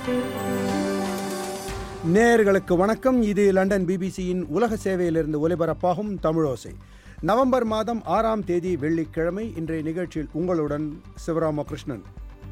நேயர்களுக்கு வணக்கம் இது லண்டன் பிபிசியின் உலக சேவையிலிருந்து ஒலிபரப்பாகும் தமிழோசை நவம்பர் மாதம் ஆறாம் தேதி வெள்ளிக்கிழமை இன்றைய நிகழ்ச்சியில் உங்களுடன் சிவராமகிருஷ்ணன்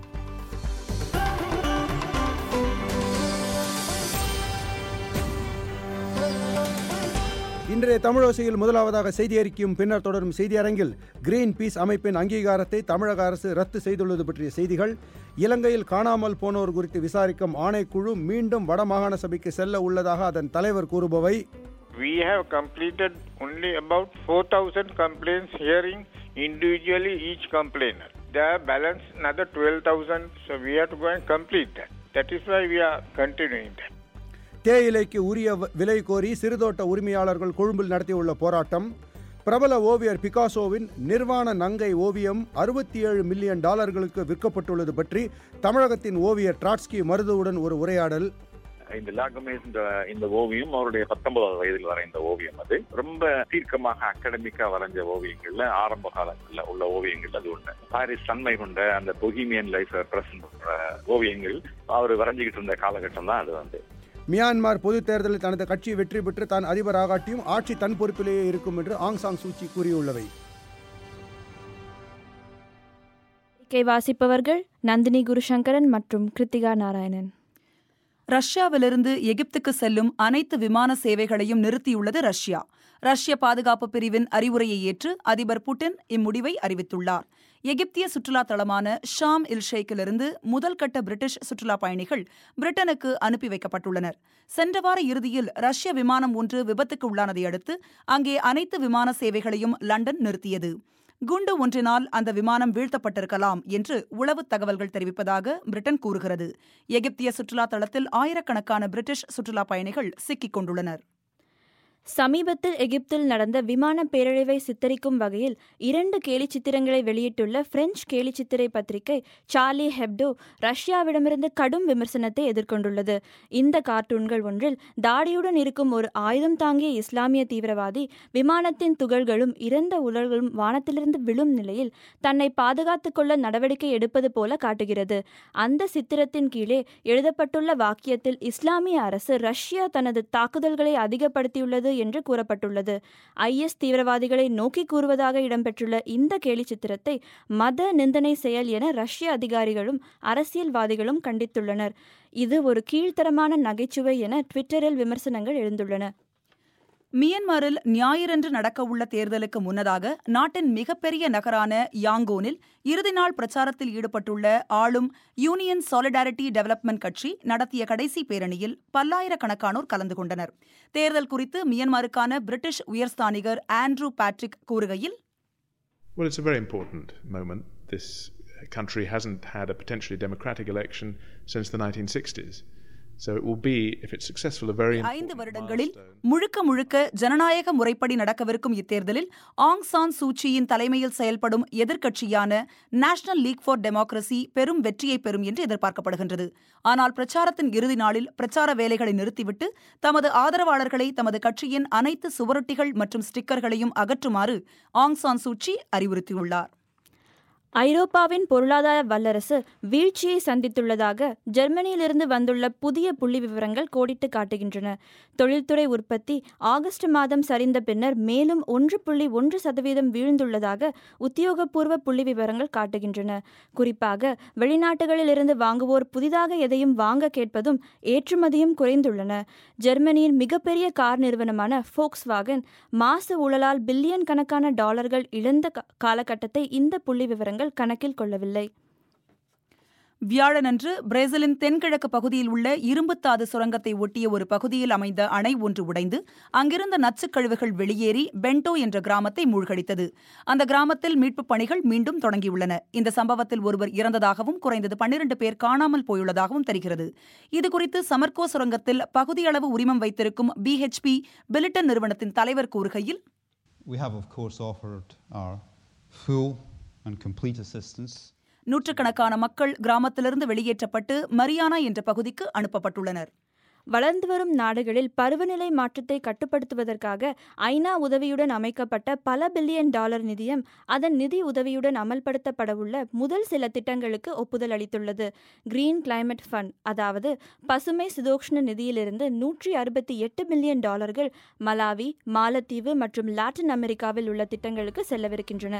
இன்றைய தமிழோசையில் முதலாவதாக செய்தி அறிக்கையும் பின்னர் தொடரும் செய்தி அரங்கில் கிரீன் பீஸ் அமைப்பின் அங்கீகாரத்தை தமிழக அரசு ரத்து செய்துள்ளது பற்றிய செய்திகள் இலங்கையில் காணாமல் போனோர் குறித்து விசாரிக்கும் ஆணைக்குழு மீண்டும் வடமாகாண சபைக்கு செல்ல உள்ளதாக அதன் தலைவர் கூறுபவை We have completed only about 4,000 complaints hearing individually each complainer. There are balance another 12,000, so we have to go and complete that. That is why we are continuing that. தேயிலைக்கு உரிய வ- விலை கோரி சிறுதோட்ட உரிமையாளர்கள் கொழும்பில் நடத்தியுள்ள போராட்டம் பிரபல ஓவியர் பிகாசோவின் நிர்வாண நங்கை ஓவியம் அறுபத்தி ஏழு மில்லியன் டாலர்களுக்கு விற்கப்பட்டுள்ளது பற்றி தமிழகத்தின் ஓவியர் ட்ராட்ஸ்கி மருதுவுடன் ஒரு உரையாடல் இந்த லாகமேஸ் இந்த இந்த ஓவியம் அவருடைய பத்தொன்பதாவது வயதில் வரைந்த ஓவியம் அது ரொம்ப தீர்க்கமாக அகடமிக்கா வரைஞ்ச ஓவியங்கள்ல ஆரம்ப காலங்கள்ல உள்ள ஓவியங்கள் அது ஒண்ணு பாரிஸ் தன்மை கொண்ட அந்த பொஹிமியன் லைஃப் பிரசன்ட் பண்ற ஓவியங்கள் அவர் வரைஞ்சுக்கிட்டு இருந்த காலகட்டம் தான் அது வந்து மியான்மர் பொதுத் தேர்தலில் தனது கட்சி வெற்றி பெற்று தான் அதிபராகாட்டியும் ஆட்சி தன் பொறுப்பிலேயே இருக்கும் என்று ஆங் சாங் சூச்சி கூறியுள்ளவை அறிக்கை வாசிப்பவர்கள் நந்தினி குருசங்கரன் மற்றும் கிருத்திகா நாராயணன் ரஷ்யாவிலிருந்து எகிப்துக்கு செல்லும் அனைத்து விமான சேவைகளையும் நிறுத்தியுள்ளது ரஷ்யா ரஷ்ய பாதுகாப்பு பிரிவின் அறிவுரையை ஏற்று அதிபர் புட்டின் இம்முடிவை அறிவித்துள்ளார் எகிப்திய சுற்றுலா தளமான ஷாம் இல் ஷேக்கிலிருந்து முதல் கட்ட பிரிட்டிஷ் சுற்றுலா பயணிகள் பிரிட்டனுக்கு அனுப்பி வைக்கப்பட்டுள்ளனர் சென்ற வார இறுதியில் ரஷ்ய விமானம் ஒன்று விபத்துக்கு உள்ளானதை அடுத்து அங்கே அனைத்து விமான சேவைகளையும் லண்டன் நிறுத்தியது குண்டு ஒன்றினால் அந்த விமானம் வீழ்த்தப்பட்டிருக்கலாம் என்று உளவு தகவல்கள் தெரிவிப்பதாக பிரிட்டன் கூறுகிறது எகிப்திய சுற்றுலா தளத்தில் ஆயிரக்கணக்கான பிரிட்டிஷ் சுற்றுலா பயணிகள் சிக்கிக் கொண்டுள்ளனர் சமீபத்தில் எகிப்தில் நடந்த விமான பேரழிவை சித்தரிக்கும் வகையில் இரண்டு கேலிச்சித்திரங்களை வெளியிட்டுள்ள பிரெஞ்சு கேலிச்சித்திரை பத்திரிகை சார்லி ஹெப்டோ ரஷ்யாவிடமிருந்து கடும் விமர்சனத்தை எதிர்கொண்டுள்ளது இந்த கார்ட்டூன்கள் ஒன்றில் தாடியுடன் இருக்கும் ஒரு ஆயுதம் தாங்கிய இஸ்லாமிய தீவிரவாதி விமானத்தின் துகள்களும் இறந்த உடல்களும் வானத்திலிருந்து விழும் நிலையில் தன்னை பாதுகாத்துக் கொள்ள நடவடிக்கை எடுப்பது போல காட்டுகிறது அந்த சித்திரத்தின் கீழே எழுதப்பட்டுள்ள வாக்கியத்தில் இஸ்லாமிய அரசு ரஷ்யா தனது தாக்குதல்களை அதிகப்படுத்தியுள்ளது என்று கூறப்பட்டுள்ளது ஐஎஸ் தீவிரவாதிகளை நோக்கி கூறுவதாக இடம்பெற்றுள்ள இந்த கேலிச்சித்திரத்தை மத நிந்தனை செயல் என ரஷ்ய அதிகாரிகளும் அரசியல்வாதிகளும் கண்டித்துள்ளனர் இது ஒரு கீழ்த்தரமான நகைச்சுவை என ட்விட்டரில் விமர்சனங்கள் எழுந்துள்ளன மியன்மாரில் ஞாயிறன்று நடக்கவுள்ள தேர்தலுக்கு முன்னதாக நாட்டின் மிகப்பெரிய நகரான யாங்கோனில் இறுதி நாள் பிரச்சாரத்தில் ஈடுபட்டுள்ள ஆளும் யூனியன் சாலிடாரிட்டி டெவலப்மெண்ட் கட்சி நடத்திய கடைசி பேரணியில் பல்லாயிரக்கணக்கானோர் கலந்து கொண்டனர் தேர்தல் குறித்து மியன்மாருக்கான பிரிட்டிஷ் உயர்ஸ்தானிகர் ஆண்ட்ரூ பேட்ரிக் கூறுகையில் Well, it's a very important moment. This country hasn't had a potentially democratic election since the 1960s. So it will be, if it's successful, a very ஐந்து important வருடங்களில் milestone. முழுக்க முழுக்க ஜனநாயக முறைப்படி நடக்கவிருக்கும் இத்தேர்தலில் ஆங் சான் சூச்சியின் தலைமையில் செயல்படும் எதிர்க்கட்சியான நேஷனல் லீக் ஃபார் டெமோக்ரசி பெரும் வெற்றியை பெறும் என்று எதிர்பார்க்கப்படுகின்றது ஆனால் பிரச்சாரத்தின் இறுதி நாளில் பிரச்சார வேலைகளை நிறுத்திவிட்டு தமது ஆதரவாளர்களை தமது கட்சியின் அனைத்து சுவரொட்டிகள் மற்றும் ஸ்டிக்கர்களையும் அகற்றுமாறு ஆங் சான் சூச்சி அறிவுறுத்தியுள்ளார் ஐரோப்பாவின் பொருளாதார வல்லரசு வீழ்ச்சியை சந்தித்துள்ளதாக ஜெர்மனியிலிருந்து வந்துள்ள புதிய புள்ளி விவரங்கள் கோடிட்டு காட்டுகின்றன தொழில்துறை உற்பத்தி ஆகஸ்ட் மாதம் சரிந்த பின்னர் மேலும் ஒன்று புள்ளி ஒன்று சதவீதம் வீழ்ந்துள்ளதாக உத்தியோகபூர்வ புள்ளி விவரங்கள் காட்டுகின்றன குறிப்பாக வெளிநாட்டுகளில் இருந்து வாங்குவோர் புதிதாக எதையும் வாங்க கேட்பதும் ஏற்றுமதியும் குறைந்துள்ளன ஜெர்மனியின் மிகப்பெரிய கார் நிறுவனமான ஃபோக்ஸ்வாகன் மாசு ஊழலால் பில்லியன் கணக்கான டாலர்கள் இழந்த கா- காலகட்டத்தை இந்த புள்ளி விவரங்கள் கணக்கில் கொள்ளவில்லை வியாழனன்று பிரேசிலின் தென்கிழக்கு பகுதியில் உள்ள இரும்புத்தாது சுரங்கத்தை ஒட்டிய ஒரு பகுதியில் அமைந்த அணை ஒன்று உடைந்து அங்கிருந்த நச்சுக் கழிவுகள் வெளியேறி பென்டோ என்ற கிராமத்தை மூழ்கடித்தது அந்த கிராமத்தில் மீட்புப் பணிகள் மீண்டும் தொடங்கியுள்ளன இந்த சம்பவத்தில் ஒருவர் இறந்ததாகவும் குறைந்தது பன்னிரண்டு பேர் காணாமல் போயுள்ளதாகவும் தெரிகிறது இதுகுறித்து சமர்கோ சுரங்கத்தில் பகுதியளவு உரிமம் வைத்திருக்கும் பிஹெச்பி பிலிட்டன் நிறுவனத்தின் தலைவர் கூறுகையில் We have, of course, offered our full and complete assistance நூற்றுக்கணக்கான மக்கள் கிராமத்திலிருந்து வெளியேற்றப்பட்டு மரியானா என்ற பகுதிக்கு அனுப்பப்பட்டுள்ளனர் வளர்ந்து வரும் நாடுகளில் பருவநிலை மாற்றத்தை கட்டுப்படுத்துவதற்காக ஐநா உதவியுடன் அமைக்கப்பட்ட பல பில்லியன் டாலர் நிதியம் அதன் நிதி உதவியுடன் அமல்படுத்தப்படவுள்ள முதல் சில திட்டங்களுக்கு ஒப்புதல் அளித்துள்ளது கிரீன் கிளைமேட் ஃபண்ட் அதாவது பசுமை சுதோக்ஷ்ண நிதியிலிருந்து நூற்றி அறுபத்தி எட்டு மில்லியன் டாலர்கள் மலாவி மாலத்தீவு மற்றும் லாட்டின் அமெரிக்காவில் உள்ள திட்டங்களுக்கு செல்லவிருக்கின்றன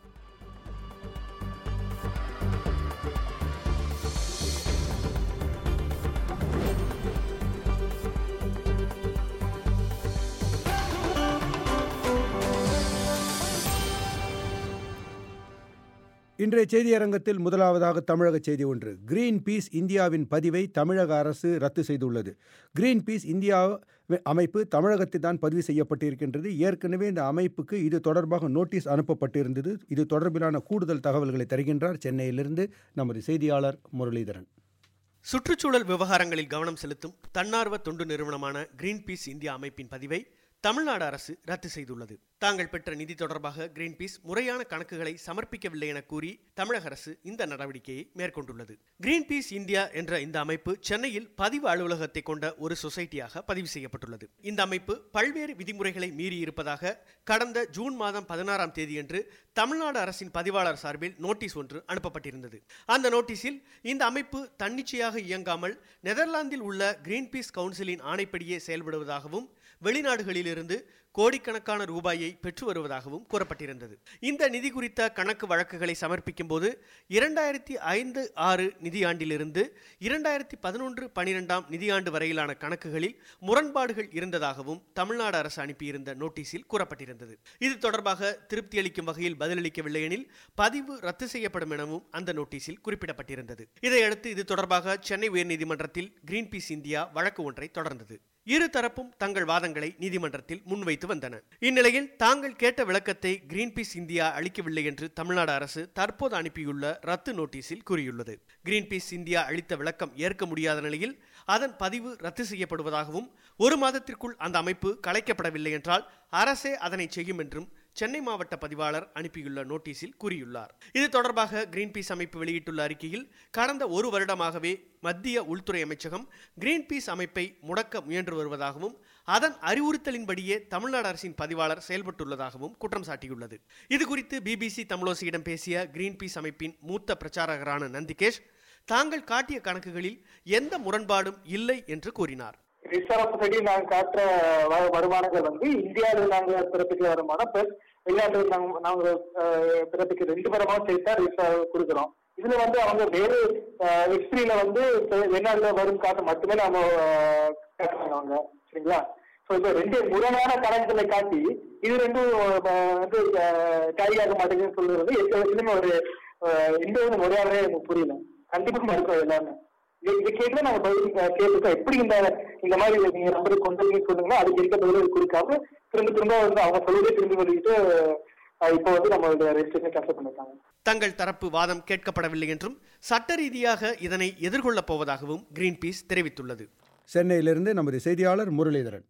இன்றைய செய்தியரங்கத்தில் முதலாவதாக தமிழக செய்தி ஒன்று கிரீன் பீஸ் இந்தியாவின் பதிவை தமிழக அரசு ரத்து செய்துள்ளது கிரீன் பீஸ் இந்தியா அமைப்பு தமிழகத்தில் தான் பதிவு செய்யப்பட்டிருக்கின்றது ஏற்கனவே இந்த அமைப்புக்கு இது தொடர்பாக நோட்டீஸ் அனுப்பப்பட்டிருந்தது இது தொடர்பிலான கூடுதல் தகவல்களை தருகின்றார் சென்னையிலிருந்து நமது செய்தியாளர் முரளிதரன் சுற்றுச்சூழல் விவகாரங்களில் கவனம் செலுத்தும் தன்னார்வ தொண்டு நிறுவனமான கிரீன் பீஸ் இந்தியா அமைப்பின் பதிவை தமிழ்நாடு அரசு ரத்து செய்துள்ளது தாங்கள் பெற்ற நிதி தொடர்பாக கிரீன்பீஸ் முறையான கணக்குகளை சமர்ப்பிக்கவில்லை என கூறி தமிழக அரசு இந்த நடவடிக்கையை மேற்கொண்டுள்ளது கிரீன்பீஸ் இந்தியா என்ற இந்த அமைப்பு சென்னையில் பதிவு அலுவலகத்தை கொண்ட ஒரு சொசைட்டியாக பதிவு செய்யப்பட்டுள்ளது இந்த அமைப்பு பல்வேறு விதிமுறைகளை மீறி இருப்பதாக கடந்த ஜூன் மாதம் பதினாறாம் தேதியன்று தமிழ்நாடு அரசின் பதிவாளர் சார்பில் நோட்டீஸ் ஒன்று அனுப்பப்பட்டிருந்தது அந்த நோட்டீஸில் இந்த அமைப்பு தன்னிச்சையாக இயங்காமல் நெதர்லாந்தில் உள்ள கிரீன்பீஸ் கவுன்சிலின் ஆணைப்படியே செயல்படுவதாகவும் வெளிநாடுகளிலிருந்து கோடிக்கணக்கான ரூபாயை பெற்று வருவதாகவும் கூறப்பட்டிருந்தது இந்த நிதி குறித்த கணக்கு வழக்குகளை சமர்ப்பிக்கும் போது இரண்டாயிரத்தி ஐந்து ஆறு நிதியாண்டிலிருந்து இரண்டாயிரத்தி பதினொன்று பனிரெண்டாம் நிதியாண்டு வரையிலான கணக்குகளில் முரண்பாடுகள் இருந்ததாகவும் தமிழ்நாடு அரசு அனுப்பியிருந்த நோட்டீஸில் கூறப்பட்டிருந்தது இது தொடர்பாக திருப்தி அளிக்கும் வகையில் பதிலளிக்கவில்லை எனில் பதிவு ரத்து செய்யப்படும் எனவும் அந்த நோட்டீஸில் குறிப்பிடப்பட்டிருந்தது இதையடுத்து இது தொடர்பாக சென்னை உயர்நீதிமன்றத்தில் கிரீன்பீஸ் இந்தியா வழக்கு ஒன்றை தொடர்ந்தது இரு தரப்பும் தங்கள் வாதங்களை நீதிமன்றத்தில் முன்வைத்து வந்தன இந்நிலையில் தாங்கள் கேட்ட விளக்கத்தை கிரீன்பீஸ் இந்தியா அளிக்கவில்லை என்று தமிழ்நாடு அரசு தற்போது அனுப்பியுள்ள ரத்து நோட்டீஸில் கூறியுள்ளது கிரீன்பீஸ் இந்தியா அளித்த விளக்கம் ஏற்க முடியாத நிலையில் அதன் பதிவு ரத்து செய்யப்படுவதாகவும் ஒரு மாதத்திற்குள் அந்த அமைப்பு கலைக்கப்படவில்லை என்றால் அரசே அதனை செய்யும் என்றும் சென்னை மாவட்ட பதிவாளர் அனுப்பியுள்ள நோட்டீஸில் கூறியுள்ளார் இது தொடர்பாக கிரீன்பீஸ் அமைப்பு வெளியிட்டுள்ள அறிக்கையில் கடந்த ஒரு வருடமாகவே மத்திய உள்துறை அமைச்சகம் கிரீன்பீஸ் அமைப்பை முடக்க முயன்று வருவதாகவும் அதன் அறிவுறுத்தலின்படியே தமிழ்நாடு அரசின் பதிவாளர் செயல்பட்டுள்ளதாகவும் குற்றம் சாட்டியுள்ளது இது குறித்து பிபிசி தமிழோசியிடம் பேசிய கிரீன்பீஸ் அமைப்பின் மூத்த பிரச்சாரகரான நந்திகேஷ் தாங்கள் காட்டிய கணக்குகளில் எந்த முரண்பாடும் இல்லை என்று கூறினார் ரிசர்வ் சொசைட்டி நாங்க காட்டுற வ- வருமானங்கள் வந்து இந்தியாவில் நாங்க பிறப்பிக்கிற வருமானம் பிளஸ் வெளிநாட்டில் நாங்க நாங்க அஹ், பிறப்பிக்கிற ரெண்டு வருமானம் சேர்த்தா ரிசர்வ் கொடுக்குறோம் இதுல வந்து அவங்க வேறு எக்ஸ்பிரியில வந்து செ- வெளிநாட்டுல வரும் காசு மட்டுமே நம்ம அஹ், காட்டுறாங்க அவங்க சரிங்களா ஸோ இப்போ ரெண்டு முரணான கணக்குகளை காட்டி இது ரெண்டும் அஹ், வந்து கேரி ஆக மாட்டேங்குதுன்னு சொல்றது எந்த விதத்திலுமே ஒரு அஹ், எந்த ஒரு முறையாகவே எனக்கு புரியல கண்டிப்பா மறுக்கிறோம் எல்லாமே இது இது கேட்டு நாங்க பதில் கேட்டுக்கோம் எப்படி இந்த இந்த மாதிரி நீங்க நம்பருக்கு கொண்டு வந்து சொன்னீங்கன்னா அதுக்கு எந்த பதிலும் கொடுக்காம திரும்ப திரும்ப வந்து அவங்க சொல்லுவதே திரும்பி வந்துட்டு அஹ், இப்போ வந்து நம்மளோட ரெஜிஸ்ட்ரேஷன் கேன்சல் பண்ணிருக்காங்க தங்கள் தரப்பு வாதம் கேட்கப்படவில்லை என்றும் சட்ட ரீதியாக இதனை எதிர்கொள்ளப் போவதாகவும் கிரீன்பீஸ் தெரிவித்துள்ளது சென்னையிலிருந்து நமது செய்தியாளர் முரளிதரன்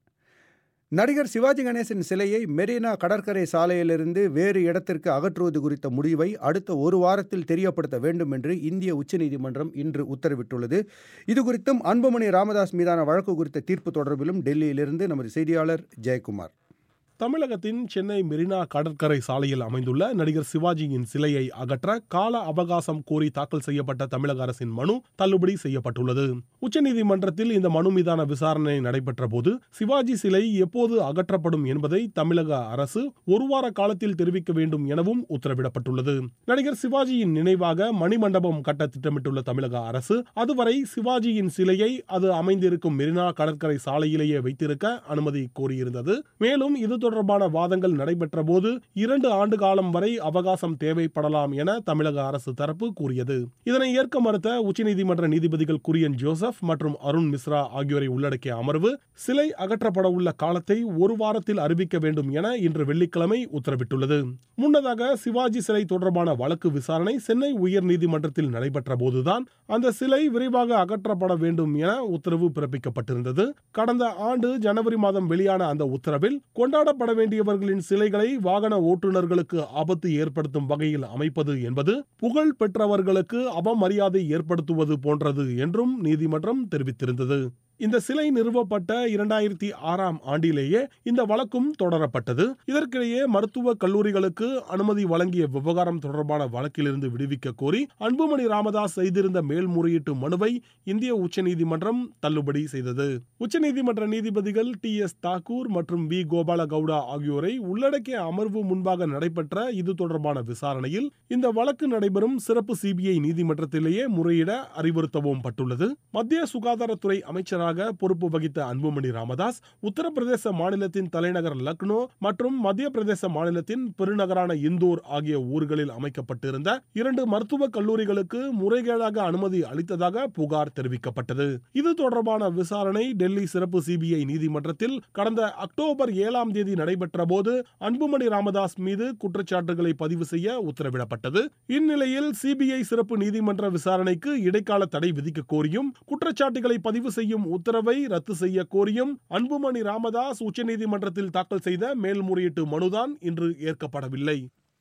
நடிகர் சிவாஜி கணேசன் சிலையை மெரினா கடற்கரை சாலையிலிருந்து வேறு இடத்திற்கு அகற்றுவது குறித்த முடிவை அடுத்த ஒரு வாரத்தில் தெரியப்படுத்த வேண்டும் என்று இந்திய உச்சநீதிமன்றம் இன்று உத்தரவிட்டுள்ளது இதுகுறித்தும் அன்புமணி ராமதாஸ் மீதான வழக்கு குறித்த தீர்ப்பு தொடர்பிலும் டெல்லியிலிருந்து நமது செய்தியாளர் ஜெயக்குமார் தமிழகத்தின் சென்னை மெரினா கடற்கரை சாலையில் அமைந்துள்ள நடிகர் சிவாஜியின் சிலையை அகற்ற கால அவகாசம் கோரி தாக்கல் செய்யப்பட்ட தமிழக அரசின் மனு தள்ளுபடி செய்யப்பட்டுள்ளது உச்சநீதிமன்றத்தில் இந்த மனு மீதான விசாரணை நடைபெற்ற போது சிவாஜி சிலை எப்போது அகற்றப்படும் என்பதை தமிழக அரசு ஒரு வார காலத்தில் தெரிவிக்க வேண்டும் எனவும் உத்தரவிடப்பட்டுள்ளது நடிகர் சிவாஜியின் நினைவாக மணிமண்டபம் கட்ட திட்டமிட்டுள்ள தமிழக அரசு அதுவரை சிவாஜியின் சிலையை அது அமைந்திருக்கும் மெரினா கடற்கரை சாலையிலேயே வைத்திருக்க அனுமதி கோரியிருந்தது மேலும் இது தொடர்பான வாதங்கள் நடைபெற்ற போது இரண்டு ஆண்டு காலம் வரை அவகாசம் தேவைப்படலாம் என தமிழக அரசு தரப்பு கூறியது இதனை ஏற்க மறுத்த உச்சநீதிமன்ற நீதிபதிகள் குரியன் ஜோசப் மற்றும் அருண் மிஸ்ரா ஆகியோரை உள்ளடக்கிய அமர்வு சிலை அகற்றப்பட உள்ள காலத்தை ஒரு வாரத்தில் அறிவிக்க வேண்டும் என இன்று வெள்ளிக்கிழமை உத்தரவிட்டுள்ளது முன்னதாக சிவாஜி சிலை தொடர்பான வழக்கு விசாரணை சென்னை உயர்நீதிமன்றத்தில் நடைபெற்ற போதுதான் அந்த சிலை விரைவாக அகற்றப்பட வேண்டும் என உத்தரவு பிறப்பிக்கப்பட்டிருந்தது கடந்த ஆண்டு ஜனவரி மாதம் வெளியான அந்த உத்தரவில் கொண்டாடப்பட வேண்டியவர்களின் சிலைகளை வாகன ஓட்டுநர்களுக்கு ஆபத்து ஏற்படுத்தும் வகையில் அமைப்பது என்பது புகழ் பெற்றவர்களுக்கு அவமரியாதை ஏற்படுத்துவது போன்றது என்றும் நீதிமன்றம் தெரிவித்திருந்தது இந்த சிலை நிறுவப்பட்ட இரண்டாயிரத்தி ஆறாம் ஆண்டிலேயே இந்த வழக்கும் தொடரப்பட்டது இதற்கிடையே மருத்துவ கல்லூரிகளுக்கு அனுமதி வழங்கிய விவகாரம் தொடர்பான வழக்கிலிருந்து விடுவிக்க கோரி அன்புமணி ராமதாஸ் செய்திருந்த மேல்முறையீட்டு மனுவை இந்திய உச்சநீதிமன்றம் தள்ளுபடி செய்தது உச்சநீதிமன்ற நீதிபதிகள் டி எஸ் தாக்கூர் மற்றும் வி கோபால கவுடா ஆகியோரை உள்ளடக்கிய அமர்வு முன்பாக நடைபெற்ற இது தொடர்பான விசாரணையில் இந்த வழக்கு நடைபெறும் சிறப்பு சிபிஐ நீதிமன்றத்திலேயே முறையிட அறிவுறுத்தவும் பட்டுள்ளது மத்திய சுகாதாரத்துறை அமைச்சராக பொறுப்பு வகித்த அன்புமணி ராமதாஸ் உத்தரப்பிரதேச மாநிலத்தின் தலைநகர் லக்னோ மற்றும் மத்திய பிரதேச மாநிலத்தின் பெருநகரான இந்தூர் ஆகிய ஊர்களில் அமைக்கப்பட்டிருந்த இரண்டு மருத்துவக் கல்லூரிகளுக்கு முறைகேடாக அனுமதி அளித்ததாக புகார் தெரிவிக்கப்பட்டது இது தொடர்பான விசாரணை டெல்லி சிறப்பு சிபிஐ நீதிமன்றத்தில் கடந்த அக்டோபர் ஏழாம் தேதி நடைபெற்ற போது அன்புமணி ராமதாஸ் மீது குற்றச்சாட்டுகளை பதிவு செய்ய உத்தரவிடப்பட்டது இந்நிலையில் சிபிஐ சிறப்பு நீதிமன்ற விசாரணைக்கு இடைக்கால தடை விதிக்க கோரியும் குற்றச்சாட்டுகளை பதிவு செய்யும் உத்தரவை ரத்து செய்ய கோரியும் அன்புமணி ராமதாஸ் உச்சநீதிமன்றத்தில் தாக்கல் செய்த மேல்முறையீட்டு மனுதான் இன்று ஏற்கப்படவில்லை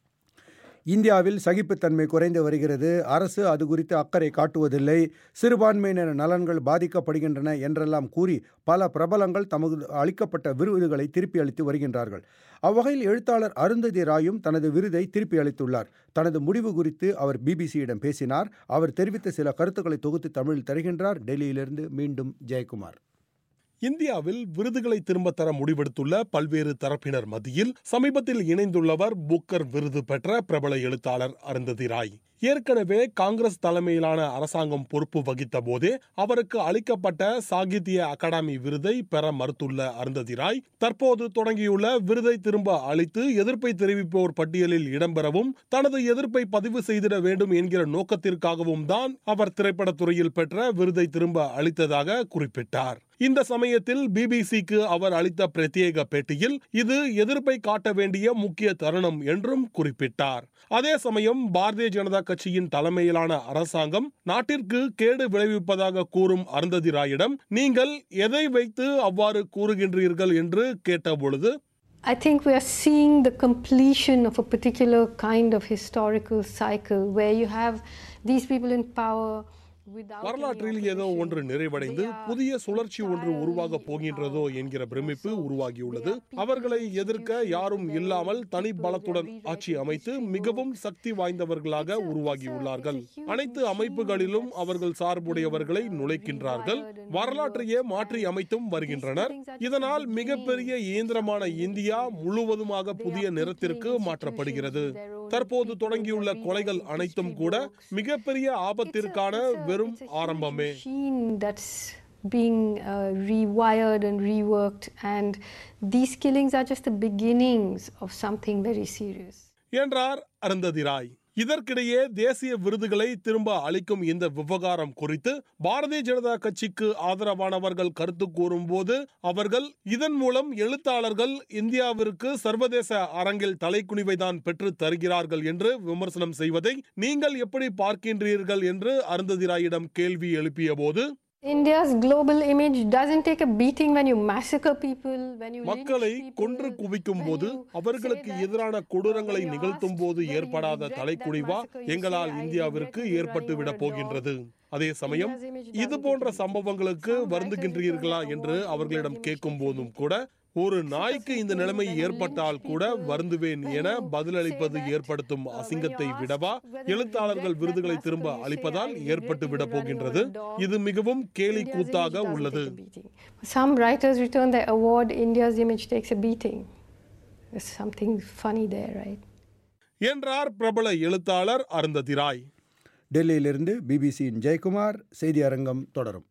இந்தியாவில் சகிப்புத்தன்மை குறைந்து வருகிறது அரசு அது குறித்து அக்கறை காட்டுவதில்லை சிறுபான்மையினர் நலன்கள் பாதிக்கப்படுகின்றன என்றெல்லாம் கூறி பல பிரபலங்கள் தமது அளிக்கப்பட்ட விருதுகளை திருப்பி அளித்து வருகின்றார்கள் அவ்வகையில் எழுத்தாளர் அருந்ததி ராயும் தனது விருதை திருப்பி அளித்துள்ளார் தனது முடிவு குறித்து அவர் பிபிசியிடம் பேசினார் அவர் தெரிவித்த சில கருத்துக்களை தொகுத்து தமிழில் தருகின்றார் டெல்லியிலிருந்து மீண்டும் ஜெயக்குமார் இந்தியாவில் விருதுகளை திரும்பத் தர முடிவெடுத்துள்ள பல்வேறு தரப்பினர் மத்தியில் சமீபத்தில் இணைந்துள்ளவர் புக்கர் விருது பெற்ற பிரபல எழுத்தாளர் அருந்ததி ராய் ஏற்கனவே காங்கிரஸ் தலைமையிலான அரசாங்கம் பொறுப்பு வகித்த போதே அவருக்கு அளிக்கப்பட்ட சாகித்ய அகாடமி விருதை பெற மறுத்துள்ள அருந்ததி ராய் தற்போது தொடங்கியுள்ள விருதை திரும்ப அளித்து எதிர்ப்பை தெரிவிப்போர் பட்டியலில் இடம்பெறவும் தனது எதிர்ப்பை பதிவு செய்திட வேண்டும் என்கிற நோக்கத்திற்காகவும் தான் அவர் திரைப்படத்துறையில் பெற்ற விருதை திரும்ப அளித்ததாக குறிப்பிட்டார் இந்த சமயத்தில் பிபிசிக்கு அவர் அளித்த பிரத்யேக பேட்டியில் இது எதிர்ப்பை காட்ட வேண்டிய முக்கிய தருணம் என்றும் குறிப்பிட்டார் அதே சமயம் பாரதிய ஜனதா கட்சியின் தலைமையிலான அரசாங்கம் நாட்டிற்கு கேடு விளைவிப்பதாக கூறும் அருந்ததி ராயிடம் நீங்கள் எதை வைத்து அவ்வாறு கூறுகின்றீர்கள் என்று கேட்டபொழுது I think we are seeing the completion of a particular kind of historical cycle where you have these people in power. வரலாற்றில் ஏதோ ஒன்று நிறைவடைந்து புதிய சுழற்சி ஒன்று உருவாக போகின்றதோ என்கிற பிரமிப்பு உருவாகியுள்ளது அவர்களை எதிர்க்க யாரும் இல்லாமல் தனி பலத்துடன் ஆட்சி அமைத்து மிகவும் சக்தி வாய்ந்தவர்களாக உருவாகியுள்ளார்கள் அனைத்து அமைப்புகளிலும் அவர்கள் சார்புடையவர்களை நுழைக்கின்றார்கள் வரலாற்றையே மாற்றி அமைத்தும் வருகின்றனர் இதனால் மிகப்பெரிய இயந்திரமான இந்தியா முழுவதுமாக புதிய நிறத்திற்கு மாற்றப்படுகிறது தற்போது தொடங்கியுள்ள கொலைகள் அனைத்தும் கூட மிகப்பெரிய ஆபத்திற்கான வெறும் ஆரம்பமே that's being uh, rewired and reworked and these killings are just the beginnings of something very serious என்றார் அருந்ததி ராய் இதற்கிடையே தேசிய விருதுகளை திரும்ப அளிக்கும் இந்த விவகாரம் குறித்து பாரதிய ஜனதா கட்சிக்கு ஆதரவானவர்கள் கருத்து கூறும்போது அவர்கள் இதன் மூலம் எழுத்தாளர்கள் இந்தியாவிற்கு சர்வதேச அரங்கில் தலைக்குனிவை தான் பெற்று தருகிறார்கள் என்று விமர்சனம் செய்வதை நீங்கள் எப்படி பார்க்கின்றீர்கள் என்று அருந்ததி ராயிடம் கேள்வி எழுப்பிய போது India's global image doesn't take a beating when you massacre people, when you மக்களை கொன்று குவிக்கும் போது அவர்களுக்கு எதிரான கொடூரங்களை நிகழ்த்தும் போது ஏற்படாத தலைக்குனிவா எங்களால் இந்தியாவிற்கு ஏற்பட்டு விட போகின்றது அதே சமயம் இது போன்ற சம்பவங்களுக்கு வருந்துகின்றீர்களா என்று அவர்களிடம் கேட்கும் போதும் கூட ஒரு நாய்க்கு இந்த நிலைமை ஏற்பட்டால் கூட வருந்துவேன் என பதிலளிப்பது ஏற்படுத்தும் அசிங்கத்தை விடவா எழுத்தாளர்கள் விருதுகளை திரும்ப அளிப்பதால் ஏற்பட்டு விட போகின்றது இது மிகவும் கேலி கூத்தாக உள்ளது Some writers return their award, India's image takes a beating. There's something funny there, right? என்றார் பிரபல எழுத்தாளர் அருந்ததி ராய் டெல்லியிலிருந்து பிபிசியின் ஜெயக்குமார் செய்தி அரங்கம் தொடரும்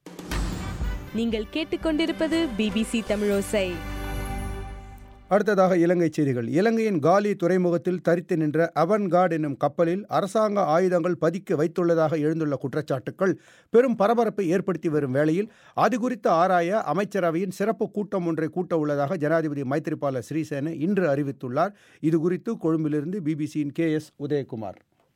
நீங்கள் கேட்டுக்கொண்டிருப்பது பிபிசி தமிழோசை அடுத்ததாக இலங்கை செய்திகள் இலங்கையின் காலி துறைமுகத்தில் தரித்து நின்ற அவன்கார்ட் என்னும் கப்பலில் அரசாங்க ஆயுதங்கள் பதுக்கி வைத்துள்ளதாக எழுந்துள்ள குற்றச்சாட்டுக்கள் பெரும் பரபரப்பை ஏற்படுத்தி வரும் வேளையில் அது குறித்து ஆராய அமைச்சரவையின் சிறப்பு கூட்டம் ஒன்றை கூட்ட உள்ளதாக ஜனாதிபதி மைத்ரிபால சிறிசேன இன்று அறிவித்துள்ளார் இது குறித்து கொழும்பிலிருந்து பிபிசியின் கே எஸ் உதயகுமார்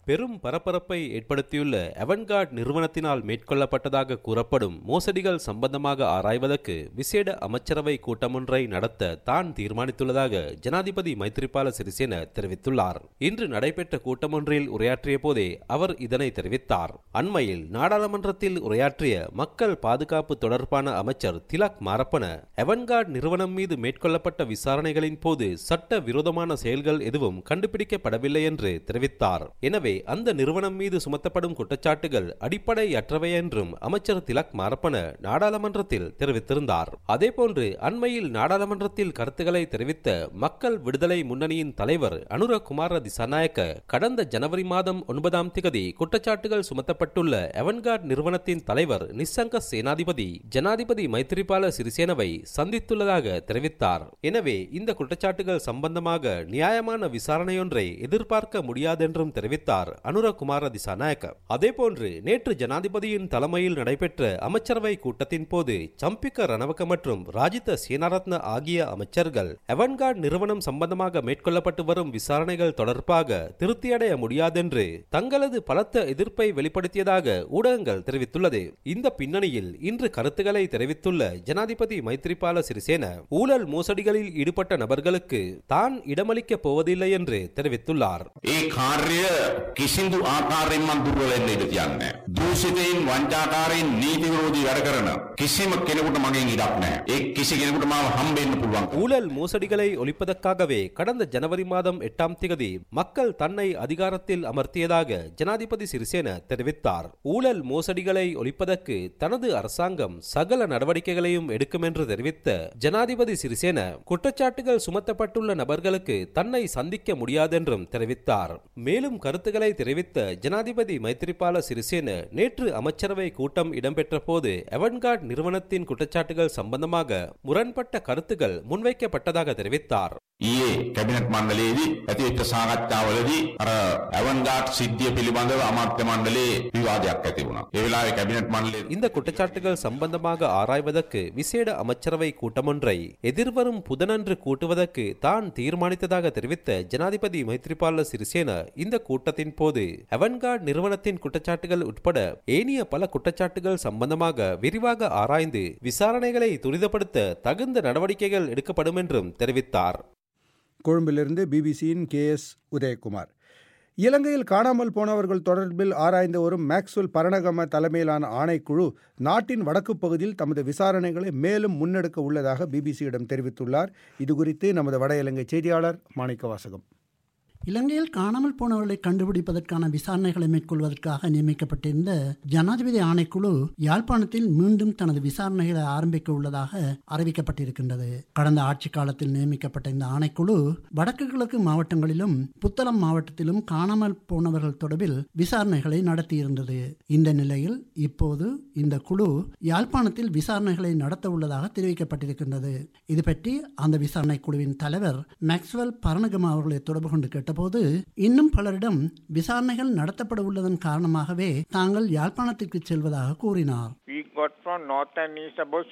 பெரும் பரபரப்பை ஏற்படுத்தியுள்ள அவன்கார்ட் நிறுவனத்தினால் மேற்கொள்ளப்பட்டதாக கூறப்படும் மோசடிகள் சம்பந்தமாக ஆராய்வதற்கு விசேட அமைச்சரவை கூட்டமொன்றை நடத்த தான் தீர்மானித்துள்ளதாக ஜனாதிபதி மைத்ரிபால சிறிசேன தெரிவித்துள்ளார் இன்று நடைபெற்ற கூட்டமொன்றில் உரையாற்றிய போதே அவர் இதனை தெரிவித்தார் அண்மையில் நாடாளுமன்றத்தில் உரையாற்றிய மக்கள் பாதுகாப்பு தொடர்பான அமைச்சர் திலக் மாரப்பன அவன்கார்ட் நிறுவனம் மீது மேற்கொள்ளப்பட்ட விசாரணைகளின் போது சட்ட விரோதமான செயல்கள் எதுவும் கண்டுபிடிக்கப்படவில்லை என்று தெரிவித்தார் எனவே அந்த நிறுவனம் மீது சுமத்தப்படும் குற்றச்சாட்டுகள் அடிப்படையற்றவை என்றும் அமைச்சர் திலக் மாரப்பன நாடாளுமன்றத்தில் தெரிவித்திருந்தார் அதேபோன்று அண்மையில் நாடாளுமன்றத்தில் கருத்துக்களை தெரிவித்த மக்கள் விடுதலை முன்னணியின் தலைவர் அனுரகுமார திசாநாயக்க கடந்த ஜனவரி மாதம் ஒன்பதாம் திகதி குற்றச்சாட்டுகள் சுமத்தப்பட்டுள்ள அவன்கார்ட் நிறுவனத்தின் தலைவர் நிசங்க சேனாதிபதி ஜனாதிபதி மைத்ரிபால சிறிசேனவை சந்தித்துள்ளதாக தெரிவித்தார் எனவே இந்த குற்றச்சாட்டுகள் சம்பந்தமாக நியாயமான விசாரணையொன்றை எதிர்பார்க்க முடியாதென்றும் தெரிவித்தார் அனுரகுமார திசாநாயக்க அதேபோன்று நேற்று ஜனாதிபதியின் தலைமையில் நடைபெற்ற அமைச்சரவை கூட்டத்தின் போது சம்பிக்க ரணவக்க மற்றும் ராஜித சேனாரத்ன ஆகிய அமைச்சர்கள் அவன்கார்ட் நிறுவனம் சம்பந்தமாக மேற்கொள்ளப்பட்டு வரும் விசாரணைகள் தொடர்பாக திருப்தியடைய முடியாதென்று தங்களது பலத்த எதிர்ப்பை வெளிப்படுத்தியதாக ஊடகங்கள் தெரிவித்துள்ளது இந்த பின்னணியில் இன்று கருத்துக்களை தெரிவித்துள்ள ஜனாதிபதி மைத்ரிபால சிறிசேன ஊழல் மோசடிகளில் ஈடுபட்ட நபர்களுக்கு தான் இடமளிக்கப் போவதில்லை என்று தெரிவித்துள்ளார் ඒ කාර්ය කිසිදු ආකාරයෙන් මන් දුර්වල වෙන්න ඉඩ තියන්නේ නැහැ. දූෂිතයින් වංචාකාරයින් නීති විරෝධී වැඩ කරන කිසිම කෙනෙකුට මගෙන් ඉඩක් නැහැ. ඒ කිසි කෙනෙකුට මාව හම්බෙන්න පුළුවන්. ஊழல் மோசடிகளை ஒழிப்பதற்காகவே கடந்த ஜனவரி மாதம் எட்டாம் திகதி மக்கள் தன்னை அதிகாரத்தில் அமர்த்தியதாக ஜனாதிபதி சிறிசேன தெரிவித்தார் ஊழல் மோசடிகளை ஒழிப்பதற்கு தனது அரசாங்கம் சகல நடவடிக்கைகளையும் எடுக்கும் என்று தெரிவித்த ஜனாதிபதி சிறிசேன குற்றச்சாட்டுகள் சுமத்தப்பட்டுள்ள நபர்களுக்கு தன்னை சந்திக்க முடியாதென்றும் தெரிவித்தார் மேலும் கருத்துக்களை தெரிவித்த ஜனாதிபதி மைத்ரிபால சிறிசேன நேற்று அமைச்சரவை கூட்டம் இடம்பெற்ற போது அவன்கார்ட் நிறுவனத்தின் குற்றச்சாட்டுகள் சம்பந்தமாக முரண்பட்ட கருத்துக்கள் முன்வைக்கப்பட்டதாக தெரிவித்தார் ඊයේ කැබිනට් මණ්ඩලයේදී ඇතිවෙච්ච සාකච්ඡාවලදී අර ඇවන්ගාට් සිද්ධිය පිළිබඳව අමාත්‍ය මණ්ඩලයේ විවාදයක් ඇති වුණා. ඒ වෙලාවේ කැබිනට් මණ්ඩලයේ இந்த குற்றச்சாட்டுகள் சம்பந்தமாக ஆராய்வதற்கு விசேட அமைச்சரவை கூட்டமொன்றை எதிர்வரும் புதனன்று கூட்டுவதற்கு தான் தீர்மானித்ததாக தெரிவித்த ஜனாதிபதி மைத்ரிபால சிறிசேன இந்த கூட்டத்தின் போது அவன்கார்ட் நிறுவனத்தின் குற்றச்சாட்டுகள் உட்பட ஏனைய பல குற்றச்சாட்டுகள் சம்பந்தமாக விரிவாக ஆராய்ந்து விசாரணைகளை துரிதப்படுத்த தகுந்த நடவடிக்கைகள் எடுக்கப்படும் என்றும் தெரிவித்தார் கொழும்பிலிருந்து பிபிசியின் கே எஸ் உதயகுமார் இலங்கையில் காணாமல் போனவர்கள் தொடர்பில் ஆராய்ந்து வரும் மேக்ஸ்வெல் பரணகம தலைமையிலான ஆணைக்குழு நாட்டின் வடக்கு பகுதியில் தமது விசாரணைகளை மேலும் முன்னெடுக்க உள்ளதாக பிபிசியிடம் தெரிவித்துள்ளார் இதுகுறித்து நமது வட இலங்கை செய்தியாளர் மாணிக்க வாசகம் இலங்கையில் காணாமல் போனவர்களை கண்டுபிடிப்பதற்கான விசாரணைகளை மேற்கொள்வதற்காக நியமிக்கப்பட்டிருந்த ஜனாதிபதி ஆணைக்குழு யாழ்ப்பாணத்தில் மீண்டும் தனது விசாரணைகளை ஆரம்பிக்க உள்ளதாக அறிவிக்கப்பட்டிருக்கின்றது கடந்த ஆட்சி காலத்தில் நியமிக்கப்பட்ட இந்த ஆணைக்குழு வடக்கு கிழக்கு மாவட்டங்களிலும் புத்தளம் மாவட்டத்திலும் காணாமல் போனவர்கள் தொடர்பில் விசாரணைகளை நடத்தியிருந்தது இந்த நிலையில் இப்போது இந்த குழு யாழ்ப்பாணத்தில் விசாரணைகளை நடத்த உள்ளதாக தெரிவிக்கப்பட்டிருக்கின்றது இது பற்றி அந்த விசாரணை குழுவின் தலைவர் மேக்ஸ்வெல் பரணகமா அவர்களை தொடர்பு கொண்டு கேட்ட கேட்டபோது இன்னும் பலரிடம் விசாரணைகள் நடத்தப்பட உள்ளதன் காரணமாகவே தாங்கள் யாழ்ப்பாணத்திற்கு செல்வதாக கூறினார் We got from north and east about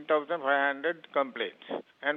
16,500 complaints and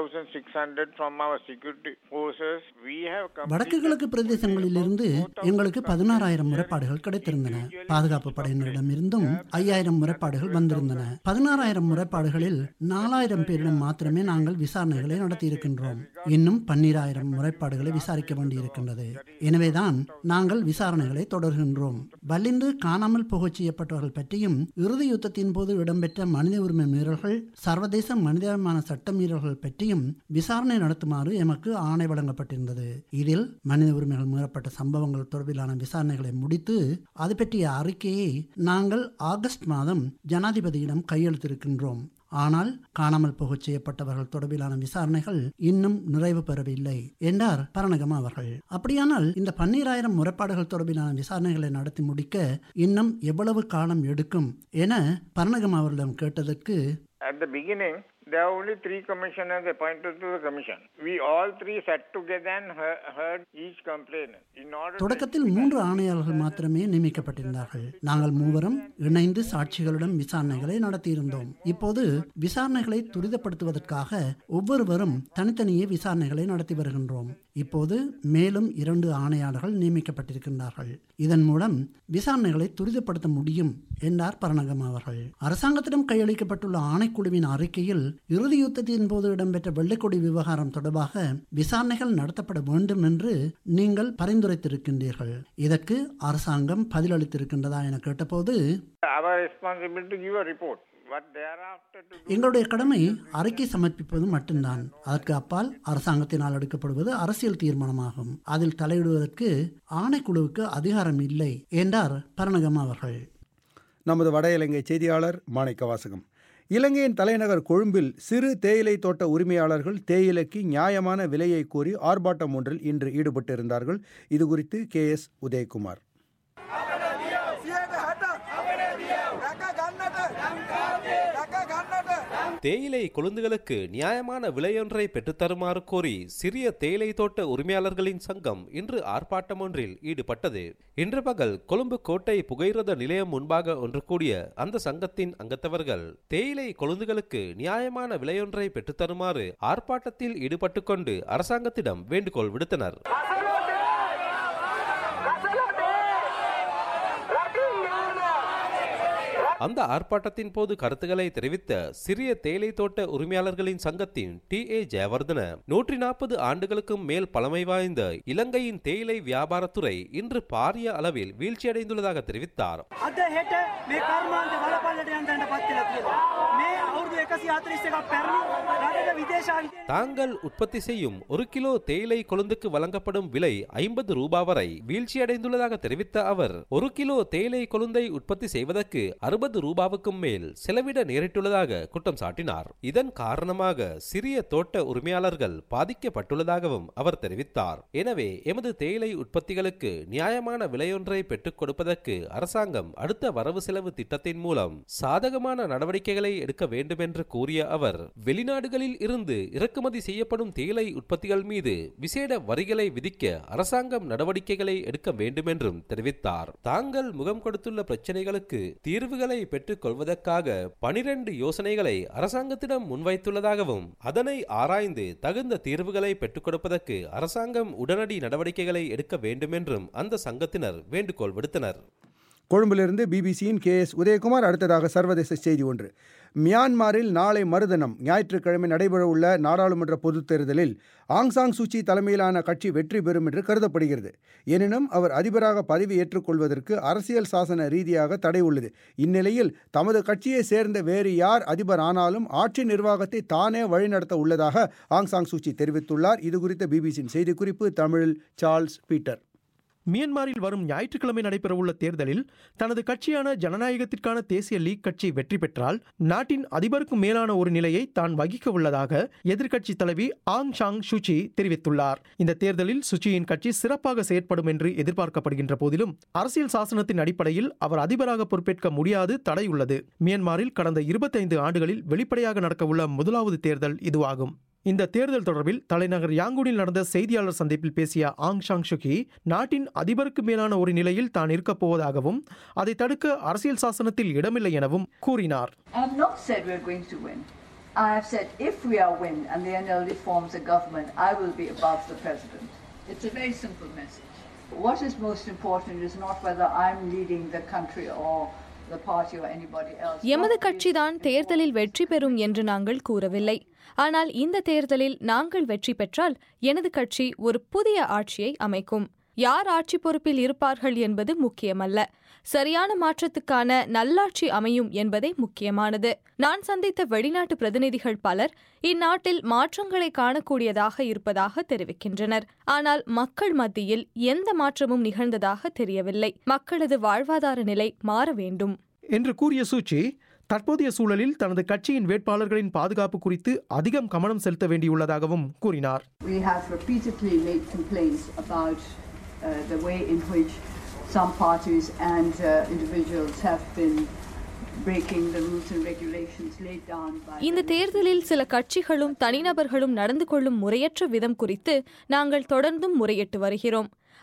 5,600 from our security forces. We have வடக்கு கிழக்கு பிரதேசங்களிலிருந்து எங்களுக்கு பதினாறாயிரம் முறைப்பாடுகள் கிடைத்திருந்தன பாதுகாப்பு படையினரிடம் இருந்தும் ஐயாயிரம் முறைப்பாடுகள் வந்திருந்தன பதினாறாயிரம் முறைப்பாடுகளில் நாலாயிரம் பேரிடம் மாத்திரமே நாங்கள் விசாரணைகளை நடத்தியிருக்கின்றோம் இன்னும் பன்னிராயிரம் முறைப்பாடுகளை விசாரிக்க வேண்டியிருக்கின்றது எனவேதான் நாங்கள் விசாரணைகளை தொடர்கின்றோம் வல்லிந்து காணாமல் புகச் செய்யப்பட்டவர்கள் பற்றியும் இறுதி யுத்தத்தின் போது இடம்பெற்ற மனித உரிமை மீறல்கள் சர்வதேச மனிதமான சட்ட மீறல்கள் பற்றியும் விசாரணை நடத்துமாறு எமக்கு ஆணை வழங்கப்பட்டிருந்தது இதில் மனித உரிமைகள் மீறப்பட்ட சம்பவங்கள் தொடர்பிலான விசாரணைகளை முடித்து அது பற்றிய அறிக்கையை நாங்கள் ஆகஸ்ட் மாதம் ஜனாதிபதியிடம் கையெழுத்திருக்கின்றோம் ஆனால் காணாமல் போகச் செய்யப்பட்டவர்கள் தொடர்பிலான விசாரணைகள் இன்னும் நிறைவு பெறவில்லை என்றார் பரணகம் அவர்கள் அப்படியானால் இந்த பன்னீராயிரம் முறைப்பாடுகள் தொடர்பிலான விசாரணைகளை நடத்தி முடிக்க இன்னும் எவ்வளவு காலம் எடுக்கும் என பரணகம் அவர்களிடம் கேட்டதற்கு At the beginning, there are only three commissioners appointed to the commission. We all three sat together and he- heard each complainant. In order to தொடக்கத்தில் மூன்று ஆணையாளர்கள் மாத்திரமே நியமிக்கப்பட்டிருந்தார்கள் நாங்கள் மூவரும் இணைந்து சாட்சிகளுடன் விசாரணைகளை நடத்தியிருந்தோம் இப்போது விசாரணைகளை துரிதப்படுத்துவதற்காக ஒவ்வொருவரும் தனித்தனியே விசாரணைகளை நடத்தி வருகின்றோம் இப்போது மேலும் இரண்டு ஆணையாளர்கள் நியமிக்கப்பட்டிருக்கின்றார்கள் இதன் மூலம் விசாரணைகளை துரிதப்படுத்த முடியும் என்றார் பரணகம் அவர்கள் அரசாங்கத்திடம் கையளிக்கப்பட்டுள்ள ஆணைக்குழுவின் அறிக்கையில் இறுதி யுத்தத்தின் போது இடம்பெற்ற வெள்ளைக்கொடி விவகாரம் தொடர்பாக விசாரணைகள் நடத்தப்பட வேண்டும் என்று நீங்கள் பரிந்துரைத்திருக்கின்றீர்கள் இதற்கு அரசாங்கம் பதிலளித்திருக்கின்றதா என கேட்டபோது Our responsibility to give a report. What thereafter to do. எங்களுடைய கடமை அறிக்கை சமர்ப்பிப்பது மட்டும்தான் அதற்கு அப்பால் அரசாங்கத்தினால் எடுக்கப்படுவது அரசியல் தீர்மானமாகும் அதில் தலையிடுவதற்கு ஆணைக்குழுவுக்கு அதிகாரம் இல்லை என்றார் பரணகம் அவர்கள் நமது வட இலங்கை செய்தியாளர் மாணிக்க வாசகம் இலங்கையின் தலைநகர் கொழும்பில் சிறு தேயிலை தோட்ட உரிமையாளர்கள் தேயிலைக்கு நியாயமான விலையை கோரி ஆர்ப்பாட்டம் ஒன்றில் இன்று ஈடுபட்டிருந்தார்கள் இது குறித்து கே எஸ் உதயகுமார் தேயிலை கொழுந்துகளுக்கு நியாயமான விலையொன்றை பெற்றுத்தருமாறு கோரி சிறிய தேயிலை தோட்ட உரிமையாளர்களின் சங்கம் இன்று ஆர்ப்பாட்டம் ஒன்றில் ஈடுபட்டது இன்று பகல் கொழும்பு கோட்டை புகையிரத நிலையம் முன்பாக ஒன்று கூடிய அந்த சங்கத்தின் அங்கத்தவர்கள் தேயிலை கொழுந்துகளுக்கு நியாயமான விலையொன்றை பெற்றுத்தருமாறு ஆர்ப்பாட்டத்தில் ஈடுபட்டுக் கொண்டு அரசாங்கத்திடம் வேண்டுகோள் விடுத்தனர் அந்த ஆர்ப்பாட்டத்தின் போது கருத்துக்களை தெரிவித்த சிறிய தேயிலை தோட்ட உரிமையாளர்களின் சங்கத்தின் டி ஏ ஜெயவர்தன நூற்றி நாற்பது ஆண்டுகளுக்கும் மேல் பழமை வாய்ந்த இலங்கையின் தேயிலை வியாபாரத்துறை இன்று பாரிய அளவில் வீழ்ச்சியடைந்துள்ளதாக தெரிவித்தார் අද හෙට මේ කර්මාන්ත බලපල්ලට යන්තන්ට පත්වෙලා තියෙනවා. මේ අවුරුදු 141ක් පැරණි රටක විදේශාන්තය தாங்கள் உற்பத்தி செய்யும் ஒரு கிலோ தேயிலை கொழுந்துக்கு வழங்கப்படும் விலை ஐம்பது ரூபாய் வரை வீழ்ச்சியடைந்துள்ளதாக தெரிவித்த அவர் ஒரு கிலோ தேயிலை கொழுந்தை உற்பத்தி செய்வதற்கு அறுபது ரூபாவுக்கும் மேல் செலவிட நேரிட்டுள்ளதாக குற்றம் சாட்டினார் இதன் காரணமாக சிறிய தோட்ட உரிமையாளர்கள் பாதிக்கப்பட்டுள்ளதாகவும் அவர் தெரிவித்தார் எனவே எமது தேயிலை உற்பத்திகளுக்கு நியாயமான விலையொன்றை பெற்றுக் கொடுப்பதற்கு அரசாங்கம் அடுத்த வரவு செலவு திட்டத்தின் மூலம் சாதகமான நடவடிக்கைகளை எடுக்க வேண்டும் என்று கூறிய அவர் வெளிநாடுகளில் இருந்து இறக்குமதி செய்யப்படும் தேயிலை உற்பத்திகள் மீது விசேட வரிகளை விதிக்க அரசாங்கம் நடவடிக்கைகளை எடுக்க வேண்டும் என்றும் தெரிவித்தார் தாங்கள் முகம் கொடுத்துள்ள பிரச்சனைகளுக்கு தீர்வுகளை பெற்றுக் கொள்வதற்காக பனிரெண்டு யோசனைகளை அரசாங்கத்திடம் முன்வைத்துள்ளதாகவும் அதனை ஆராய்ந்து தகுந்த தீர்வுகளை பெற்றுக் கொடுப்பதற்கு அரசாங்கம் உடனடி நடவடிக்கைகளை எடுக்க வேண்டும் என்றும் அந்த சங்கத்தினர் வேண்டுகோள் விடுத்தனர் கொழும்பிலிருந்து பிபிசியின் கே எஸ் உதயகுமார் அடுத்ததாக சர்வதேச செய்தி ஒன்று மியான்மரில் நாளை மறுதினம் ஞாயிற்றுக்கிழமை நடைபெறவுள்ள நாடாளுமன்ற பொதுத் தேர்தலில் ஆங்சாங் சூச்சி தலைமையிலான கட்சி வெற்றி பெறும் என்று கருதப்படுகிறது எனினும் அவர் அதிபராக பதவி ஏற்றுக்கொள்வதற்கு அரசியல் சாசன ரீதியாக தடை உள்ளது இந்நிலையில் தமது கட்சியை சேர்ந்த வேறு யார் அதிபர் ஆனாலும் ஆட்சி நிர்வாகத்தை தானே வழிநடத்த உள்ளதாக ஆங்சாங் சூச்சி தெரிவித்துள்ளார் இது குறித்த பிபிசியின் செய்திக்குறிப்பு தமிழில் சார்ல்ஸ் பீட்டர் மியன்மாரில் வரும் ஞாயிற்றுக்கிழமை நடைபெறவுள்ள தேர்தலில் தனது கட்சியான ஜனநாயகத்திற்கான தேசிய லீக் கட்சி வெற்றி பெற்றால் நாட்டின் அதிபருக்கு மேலான ஒரு நிலையை தான் வகிக்க உள்ளதாக எதிர்க்கட்சி தலைவி ஆங் ஷாங் சுச்சி தெரிவித்துள்ளார் இந்த தேர்தலில் சுச்சியின் கட்சி சிறப்பாக செயற்படும் என்று எதிர்பார்க்கப்படுகின்ற போதிலும் அரசியல் சாசனத்தின் அடிப்படையில் அவர் அதிபராக பொறுப்பேற்க முடியாது தடை உள்ளது மியன்மாரில் கடந்த இருபத்தைந்து ஆண்டுகளில் வெளிப்படையாக நடக்கவுள்ள முதலாவது தேர்தல் இதுவாகும் இந்த தேர்தல் தொடர்பில் தலைநகர் யாங்கூனில் நடந்த செய்தியாளர் சந்திப்பில் பேசிய ஆங் ஷாங் சுகி நாட்டின் அதிபருக்கு மேலான ஒரு நிலையில் தான் இருக்கப் போவதாகவும் அதை தடுக்க அரசியல் சாசனத்தில் இடமில்லை எனவும் கூறினார் I have not said we're going to win. I have said if we are win and the NLD forms a government, I will be above the president. It's a very simple message. What is most important is not whether I'm leading the country or the party or anybody else. எமது கட்சிதான் தேர்தலில் வெற்றி பெறும் என்று நாங்கள் கூறவில்லை ஆனால் இந்த தேர்தலில் நாங்கள் வெற்றி பெற்றால் எனது கட்சி ஒரு புதிய ஆட்சியை அமைக்கும் யார் ஆட்சி பொறுப்பில் இருப்பார்கள் என்பது முக்கியமல்ல சரியான மாற்றத்துக்கான நல்லாட்சி அமையும் என்பதே முக்கியமானது நான் சந்தித்த வெளிநாட்டு பிரதிநிதிகள் பலர் இந்நாட்டில் மாற்றங்களை காணக்கூடியதாக இருப்பதாக தெரிவிக்கின்றனர் ஆனால் மக்கள் மத்தியில் எந்த மாற்றமும் நிகழ்ந்ததாக தெரியவில்லை மக்களது வாழ்வாதார நிலை மாற வேண்டும் என்று கூறிய சூச்சி தற்போதைய சூழலில் தனது கட்சியின் வேட்பாளர்களின் பாதுகாப்பு குறித்து அதிகம் கவனம் செலுத்த வேண்டியுள்ளதாகவும் கூறினார் We have repeatedly made complaints about uh, the way in which some parties and uh, individuals have been breaking the rules and regulations laid down by இந்த தேர்தலில் சில கட்சிகளும் தனிநபர்களும் நடந்து கொள்ளும் முறையற்ற விதம் குறித்து நாங்கள் தொடர்ந்தும் முறையிட்டு வருகிறோம்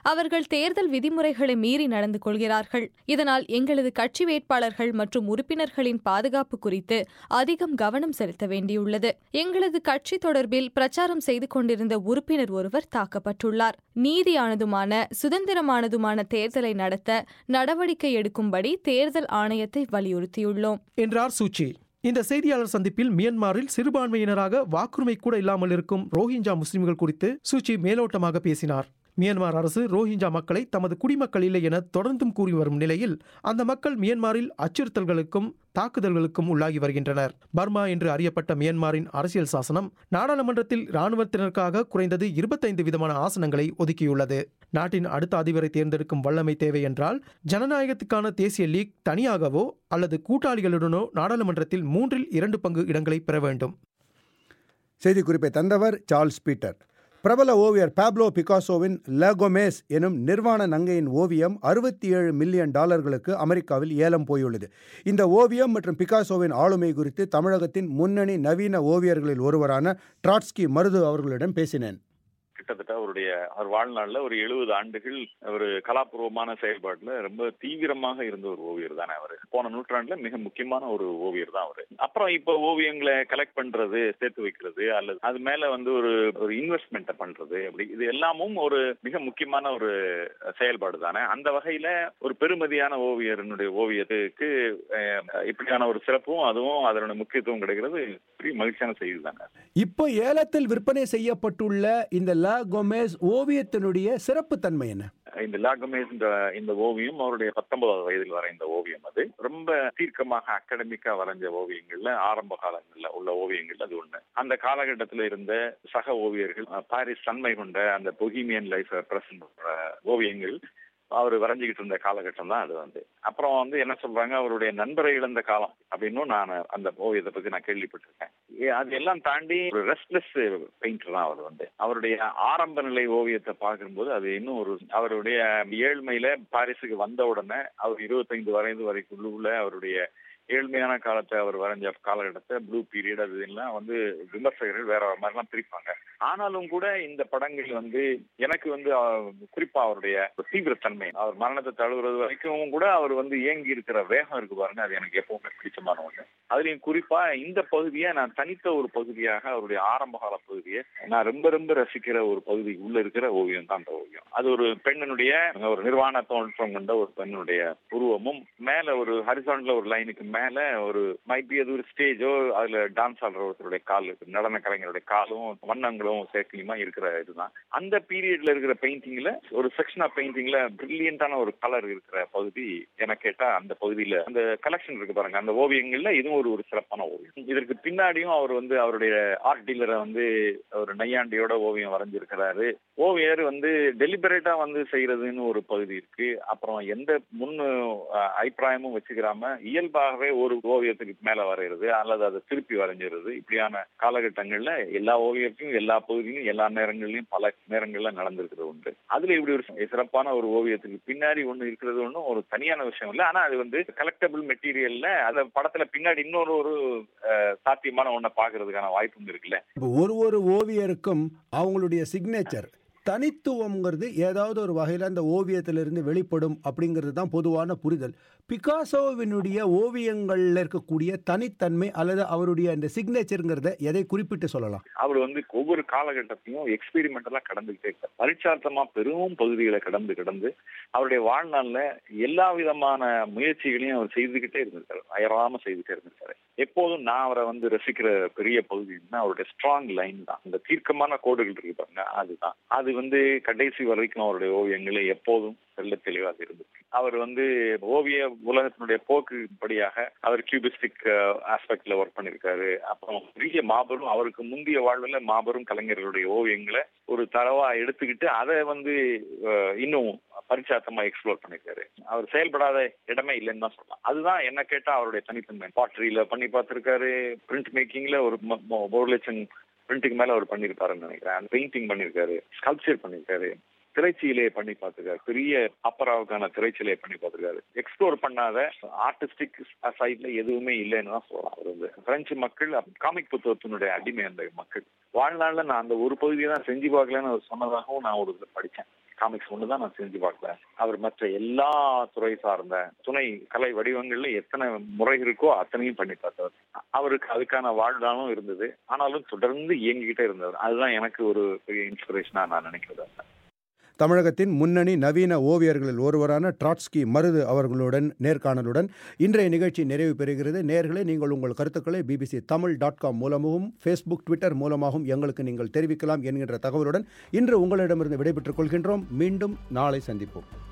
அவர்கள் தேர்தல் விதிமுறைகளை மீறி நடந்து கொள்கிறார்கள் இதனால் எங்களது கட்சி வேட்பாளர்கள் மற்றும் உறுப்பினர்களின் பாதுகாப்பு குறித்து அதிகம் கவனம் செலுத்த வேண்டியுள்ளது எங்களது கட்சி தொடர்பில் பிரச்சாரம் செய்து கொண்டிருந்த உறுப்பினர் ஒருவர் தாக்கப்பட்டுள்ளார் நீதியானதுமான சுதந்திரமானதுமான தேர்தலை நடத்த நடவடிக்கை எடுக்கும்படி தேர்தல் ஆணையத்தை வலியுறுத்தியுள்ளோம் என்றார் சூச்சி இந்த செய்தியாளர் சந்திப்பில் மியன்மாரில் சிறுபான்மையினராக வாக்குரிமை கூட இல்லாமல் இருக்கும் ரோஹிஞ்சா முஸ்லிம்கள் குறித்து சூச்சி மேலோட்டமாக பேசினார் மியன்மார் அரசு ரோஹிஞ்சா மக்களை தமது குடிமக்கள் இல்லை என தொடர்ந்தும் கூறி வரும் நிலையில் அந்த மக்கள் மியன்மாரில் அச்சுறுத்தல்களுக்கும் தாக்குதல்களுக்கும் உள்ளாகி வருகின்றனர் பர்மா என்று அறியப்பட்ட மியன்மாரின் அரசியல் சாசனம் நாடாளுமன்றத்தில் இராணுவத்தினருக்காக குறைந்தது இருபத்தைந்து விதமான ஆசனங்களை ஒதுக்கியுள்ளது நாட்டின் அடுத்த அதிபரை தேர்ந்தெடுக்கும் வல்லமை தேவை என்றால் ஜனநாயகத்துக்கான தேசிய லீக் தனியாகவோ அல்லது கூட்டாளிகளுடனோ நாடாளுமன்றத்தில் மூன்றில் இரண்டு பங்கு இடங்களை பெற வேண்டும் செய்திக்குறிப்பை தந்தவர் சார்ல்ஸ் பீட்டர் பிரபல ஓவியர் பாப்லோ பிகாசோவின் லகோமேஸ் எனும் நிர்வாண நங்கையின் ஓவியம் அறுபத்தி ஏழு மில்லியன் டாலர்களுக்கு அமெரிக்காவில் ஏலம் போயுள்ளது இந்த ஓவியம் மற்றும் பிகாசோவின் ஆளுமை குறித்து தமிழகத்தின் முன்னணி நவீன ஓவியர்களில் ஒருவரான ட்ராட்ஸ்கி மருது அவர்களிடம் பேசினேன் கிட்டத்தட்ட அவருடைய அவர் வாழ்நாள்ல ஒரு எழுபது ஆண்டுகள் ஒரு கலாபூர்வமான செயல்பாட்டுல ரொம்ப தீவிரமாக இருந்த ஒரு ஓவியர் தானே அவரு போன நூற்றாண்டுல மிக முக்கியமான ஒரு ஓவியர் தான் அவரு அப்புறம் இப்ப ஓவியங்களை கலெக்ட் பண்றது சேர்த்து வைக்கிறது அல்லது அது மேல வந்து ஒரு ஒரு இன்வெஸ்ட்மெண்ட் பண்றது அப்படி இது எல்லாமும் ஒரு மிக முக்கியமான ஒரு செயல்பாடு தானே அந்த வகையில ஒரு பெருமதியான ஓவியரனுடைய ஓவியத்துக்கு இப்படியான ஒரு சிறப்பும் அதுவும் அதனுடைய முக்கியத்துவம் கிடைக்கிறது பெரிய மகிழ்ச்சியான செய்தி தானே இப்போ ஏலத்தில் விற்பனை செய்யப்பட்டுள்ள இந்த லா கோமேஸ் ஓவியத்தினுடைய சிறப்பு தன்மை என்ன இந்த லாகமேஸ் இந்த இந்த ஓவியம் அவருடைய பத்தொன்பதாவது வயதில் வரைந்த ஓவியம் அது ரொம்ப தீர்க்கமாக அகடமிக்கா வரைஞ்ச ஓவியங்கள்ல ஆரம்ப காலங்கள்ல உள்ள ஓவியங்கள் அது ஒண்ணு அந்த காலகட்டத்தில் இருந்த சக ஓவியர்கள் பாரிஸ் தன்மை கொண்ட அந்த பொஹிமியன் லைஃப் பிரசன்ட் பண்ற ஓவியங்கள் அவர் வரைஞ்சிக்கிட்டு இருந்த காலகட்டம் தான் அது வந்து அப்புறம் வந்து என்ன சொல்றாங்க அவருடைய நண்பரை இழந்த காலம் அப்படின்னும் நான் அந்த ஓவியத்தை பத்தி நான் கேள்விப்பட்டிருக்கேன் அது எல்லாம் தாண்டி ஒரு ரெஸ்ட்லெஸ் பெயிண்டர் தான் அவர் வந்து அவருடைய ஆரம்ப நிலை ஓவியத்தை பார்க்கும்போது அது இன்னும் ஒரு அவருடைய ஏழ்மையில பாரிஸுக்கு வந்த உடனே அவர் இருபத்தைந்து வரைந்து வரைக்கும் உள்ள அவருடைய ஏழ்மையான காலத்தை அவர் வரைஞ்ச காலகட்டத்தை ப்ளூ பீரியட் அது எல்லாம் வந்து விமர்சகர்கள் வேற மாதிரிலாம் பிரிப்பாங்க ஆனாலும் கூட இந்த படங்கள் வந்து எனக்கு வந்து குறிப்பா அவருடைய தீவிரத்தன்மை அவர் மரணத்தை தழுவுறது வரைக்கும் கூட அவர் வந்து இயங்கி இருக்கிற வேகம் இருக்கு பாருங்க அது எனக்கு எப்பவுமே பிடிச்சமான ஒண்ணு அதுலயும் குறிப்பா இந்த பகுதியை நான் தனித்த ஒரு பகுதியாக அவருடைய ஆரம்ப கால பகுதியை நான் ரொம்ப ரொம்ப ரசிக்கிற ஒரு பகுதி உள்ள இருக்கிற ஓவியம் தான் அந்த ஓவியம் அது ஒரு பெண்ணினுடைய ஒரு நிர்வாண தோற்றம் கொண்ட ஒரு பெண்ணுடைய உருவமும் மேல ஒரு ஹரிசான்ல ஒரு லைனுக்கு மேல ஒரு மைபி அது ஒரு ஸ்டேஜோ அதுல டான்ஸ் ஆடுற ஒருத்தருடைய கால் நடன கலைஞருடைய காலும் வண்ணங்களும் சேர்க்கலியுமா இருக்கிற இதுதான் அந்த பீரியட்ல இருக்கிற பெயிண்டிங்ல ஒரு செக்ஷன் ஆஃப் பெயிண்டிங்ல பிரில்லியண்டான ஒரு கலர் இருக்கிற பகுதி எனக்கு கேட்டா அந்த பகுதியில அந்த கலெக்ஷன் இருக்கு பாருங்க அந்த ஓவியங்கள்ல இதுவும் ஒரு ஒரு சிறப்பான ஓவியம் இதற்கு பின்னாடியும் அவர் வந்து அவருடைய ஆர்ட் டீலரை வந்து ஒரு நையாண்டியோட ஓவியம் வரைஞ்சிருக்கிறாரு ஓவியர் வந்து டெலிபரேட்டா வந்து செய்யறதுன்னு ஒரு பகுதி இருக்கு அப்புறம் எந்த முன் அபிப்பிராயமும் வச்சுக்கிறாம இயல்பாகவே ஒரு ஓவியத்துக்கு மேல வரைகிறது அல்லது அதை திருப்பி வரைஞ்சிருது இப்படியான காலகட்டங்கள்ல எல்லா ஓவியத்தையும் எல்லா பகுதியிலும் எல்லா நேரங்கள்லயும் பல நேரங்கள்ல நடந்திருக்கிறது உண்டு அதுல இப்படி ஒரு சிறப்பான ஒரு ஓவியத்துக்கு பின்னாடி ஒண்ணு இருக்கிறது ஒன்றும் ஒரு தனியான விஷயம் இல்லை ஆனா அது வந்து கலெக்டபிள் மெட்டீரியல்ல அந்த படத்துல பின்னாடி இன்னொரு ஒரு சாத்தியமான ஒன்றை பாக்குறதுக்கான வாய்ப்பும் இருக்குல்ல ஒரு ஒரு ஓவியருக்கும் அவங்களுடைய சிக்னேச்சர் தனித்துவம்ங்கிறது ஏதாவது ஒரு வகையில் அந்த ஓவியத்திலிருந்து வெளிப்படும் அப்படிங்கிறது தான் பொதுவான புரிதல் பிகாசோவினுடைய ஓவியங்களில் இருக்கக்கூடிய தனித்தன்மை அல்லது அவருடைய அந்த சிக்னேச்சருங்கிறத எதை குறிப்பிட்டு சொல்லலாம் அவர் வந்து ஒவ்வொரு காலகட்டத்தையும் எக்ஸ்பெரிமெண்டெல்லாம் கடந்துகிட்டே இருக்கார் பரிச்சார்த்தமா பெரும் பகுதிகளை கடந்து கடந்து அவருடைய வாழ்நாள்ல எல்லா விதமான முயற்சிகளையும் அவர் செய்துகிட்டே இருந்திருக்காரு அயராம செய்துட்டே இருந்திருக்காரு எப்போதும் நான் அவரை வந்து ரசிக்கிற பெரிய பகுதின்னா அவருடைய ஸ்ட்ராங் லைன் தான் இந்த தீர்க்கமான கோடுகள் இருக்கு பாருங்க அதுதான் அது வந்து கடைசி வரைக்கும் அவருடைய ஓவியங்களை எப்போதும் தெல்ல தெளிவாக இருந்தது அவர் வந்து ஓவிய உலகத்தினுடைய போக்கு படியாக அவர் கியூபிஸ்டிக் ஆஸ்பெக்ட்ல ஒர்க் பண்ணிருக்காரு அப்புறம் பெரிய மாபெரும் அவருக்கு முந்தைய வாழ்வில் மாபெரும் கலைஞர்களுடைய ஓவியங்களை ஒரு தரவா எடுத்துக்கிட்டு அதை வந்து இன்னும் பரிச்சாத்தமா எக்ஸ்ப்ளோர் பண்ணிருக்காரு அவர் செயல்படாத இடமே இல்லைன்னு தான் சொல்லலாம் அதுதான் என்ன கேட்டா அவருடைய தனித்தன்மை பாட்ரியில பண்ணி பார்த்திருக்காரு பிரிண்ட் மேக்கிங்ல ஒரு ஒரு லட்சம் பிரிண்டிங் மேல அவர் பண்ணிருப்பாருன்னு நினைக்கிறேன் பெயிண்டிங் பண்ணிருக்காரு ஸ்கல்ப்சர் பண்ணிருக்காரு திரைச்சீலையை பண்ணி பார்த்துருக்காரு பெரிய அப்பராவுக்கான திரைச்சீலையை பண்ணி பார்த்துருக்காரு எக்ஸ்ப்ளோர் பண்ணாத ஆர்டிஸ்டிக் சைட்ல எதுவுமே இல்லைன்னு தான் சொல்லலாம் அவர் வந்து பிரெஞ்சு மக்கள் காமிக் புத்தகத்தினுடைய அடிமை அந்த மக்கள் வாழ்நாள்ல நான் அந்த ஒரு பகுதியை தான் செஞ்சு பார்க்கலன்னு அவர் சொன்னதாகவும் நான் ஒரு படித்தேன் காமிக்ஸ் ஒன்று தான் நான் செஞ்சு பார்க்கல அவர் மற்ற எல்லா துறை சார்ந்த துணை கலை வடிவங்கள்ல எத்தனை முறை இருக்கோ அத்தனையும் பண்ணி பார்த்தவர் அவருக்கு அதுக்கான வாழ்நாளும் இருந்தது ஆனாலும் தொடர்ந்து இயங்கிக்கிட்டே இருந்தவர் அதுதான் எனக்கு ஒரு பெரிய இன்ஸ்பிரேஷனா நான் நினைக்கிறேன் தமிழகத்தின் முன்னணி நவீன ஓவியர்களில் ஒருவரான ட்ராட்ஸ்கி மருது அவர்களுடன் நேர்காணலுடன் இன்றைய நிகழ்ச்சி நிறைவு பெறுகிறது நேர்களை நீங்கள் உங்கள் கருத்துக்களை பிபிசி தமிழ் டாட் காம் மூலமாகவும் ஃபேஸ்புக் ட்விட்டர் மூலமாகவும் எங்களுக்கு நீங்கள் தெரிவிக்கலாம் என்கின்ற தகவலுடன் இன்று உங்களிடமிருந்து விடைபெற்றுக் கொள்கின்றோம் மீண்டும் நாளை சந்திப்போம்